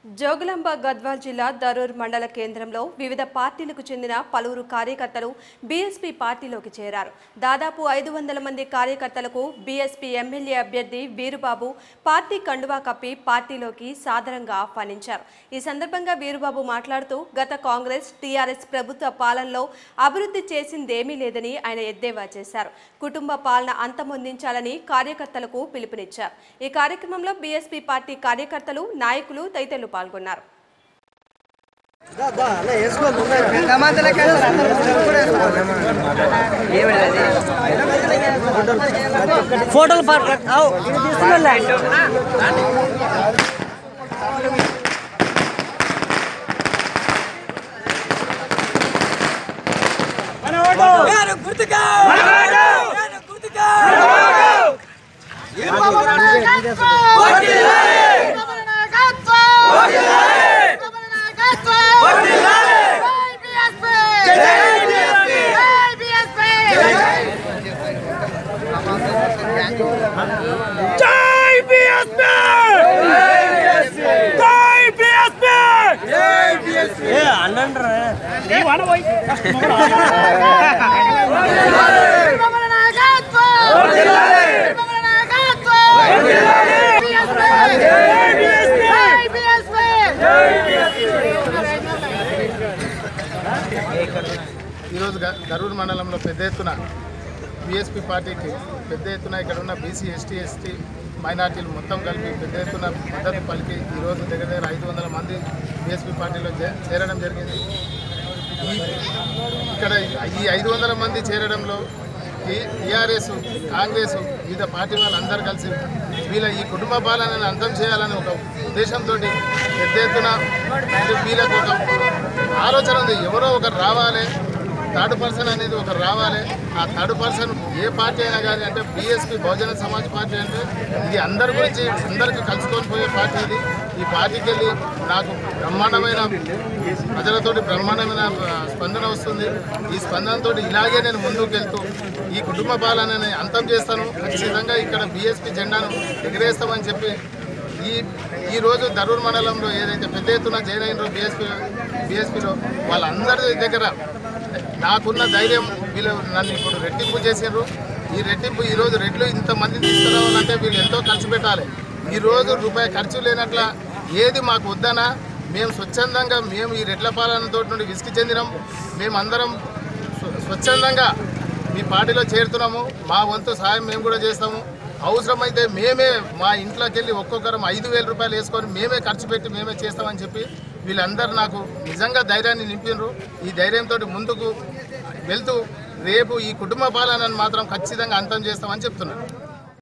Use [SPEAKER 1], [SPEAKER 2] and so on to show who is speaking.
[SPEAKER 1] జోగులాంబ గద్వాల్ జిల్లా దరూర్ మండల కేంద్రంలో వివిధ పార్టీలకు చెందిన పలువురు కార్యకర్తలు బీఎస్పీ పార్టీలోకి చేరారు దాదాపు ఐదు వందల మంది కార్యకర్తలకు బీఎస్పీ ఎమ్మెల్యే అభ్యర్థి వీరుబాబు పార్టీ కండువా కప్పి పార్టీలోకి సాదరంగా ఆహ్వానించారు ఈ సందర్భంగా వీరుబాబు మాట్లాడుతూ గత కాంగ్రెస్ టీఆర్ఎస్ ప్రభుత్వ పాలనలో అభివృద్ధి చేసిందేమీ లేదని ఆయన ఎద్దేవా చేశారు కుటుంబ పాలన అంతమొందించాలని కార్యకర్తలకు పిలుపునిచ్చారు ఈ కార్యక్రమంలో బీఎస్పీ పార్టీ కార్యకర్తలు నాయకులు తదితరులు పాల్గొన్నారు
[SPEAKER 2] ఫోటోలు పట్ట- అవు, ఇది తీసుకెళ్ళా.
[SPEAKER 3] జై బిఎస్పీ జై బిఎస్పీ
[SPEAKER 2] ఏ, అన్నండ్రా.
[SPEAKER 4] ఈరోజు గ- గరూరు మండలంలో పెద్ద ఎత్తున బీఎస్పీ పార్టీకి పెద్ద ఎత్తున ఇక్కడ ఉన్న బీసీ ఎస్టీ ఎస్టీ మైనార్టీలు మొత్తం కలిపి పెద్ద ఎత్తున మద్దతు పలికి ఈరోజు దగ్గర దగ్గర ఐదు వందల మంది బీఎస్పీ పార్టీలో చే- చేరడం జరిగింది ఈ ఇక్కడ ఈ ఐదు వందల మంది చేరడంలో ఈ టీఆర్ఎస్ కాంగ్రెస్ వివిధ పార్టీ వాళ్ళందరూ కలిసి వీళ్ళ ఈ కుటుంబ పాలనని అంతం చేయాలని ఒక ఉద్దేశంతో పెద్ద ఎత్తున అంటే వీళ్ళకు ఒక ఆలోచన ఉంది ఎవరో ఒకరు రావాలి థర్డ్ పర్సన్ అనేది ఒకరు రావాలి ఆ థర్డ్ పర్సన్ ఏ పార్టీ అయినా కానీ అంటే బీఎస్పీ బహుజన సమాజ్ పార్టీ అంటే ఇది అందరి గురించి అందరికీ కలుసుకొని పోయే పార్టీ ఇది ఈ పార్టీకి వెళ్ళి నాకు బ్రహ్మాండమైన ప్రజలతోటి బ్రహ్మాండమైన ఆ, స్పందన వస్తుంది ఈ స్పందనతో ఇలాగే నేను ముందుకు వెళ్తూ ఈ కుటుంబ పాలనని అంతం చేస్తాను ఖచ్చితంగా ఇక్కడ బీఎస్పీ జెండాను ఎగిరేస్తామని చెప్పి ఈ ఈ రోజు దరూర్ మండలంలో ఏదైతే పెద్ద ఎత్తున జాయిన్ అయినారో బీఎస్పీ బీఎస్పీలో వాళ్ళందరి దగ్గర నాకున్న ధైర్యం వీళ్ళు నన్ను ఇప్పుడు రెట్టింపు చేసారు ఈ రెట్టింపు ఈ రోజు రెట్లు ఇంతమంది తీసుకురావాలంటే వీళ్ళు ఎంతో ఖర్చు పెట్టాలి ఈ రోజు రూపాయి ఖర్చు లేనట్ల ఏది మాకు వద్దనా మేము స్వచ్ఛందంగా మేము ఈ రెట్ల పాలనతో నుండి విసిగి చెందినాం మేమందరం స్వ- స్వచ్ఛందంగా మీ పార్టీలో చేరుతున్నాము మా వంతు సాయం మేము కూడా చేస్తాము అవసరమైతే మేమే మా ఇంట్లోకి వెళ్ళి ఒక్కొక్కరం ఐదు వేల రూపాయలు వేసుకొని మేమే ఖర్చు పెట్టి మేమే చేస్తామని చెప్పి వీళ్ళందరూ నాకు నిజంగా ధైర్యాన్ని నింపినరు ఈ ధైర్యంతో ముందుకు వెళ్తూ రేపు ఈ కుటుంబ పాలనను మాత్రం ఖచ్చితంగా అంతం చేస్తామని చెప్తున్నారు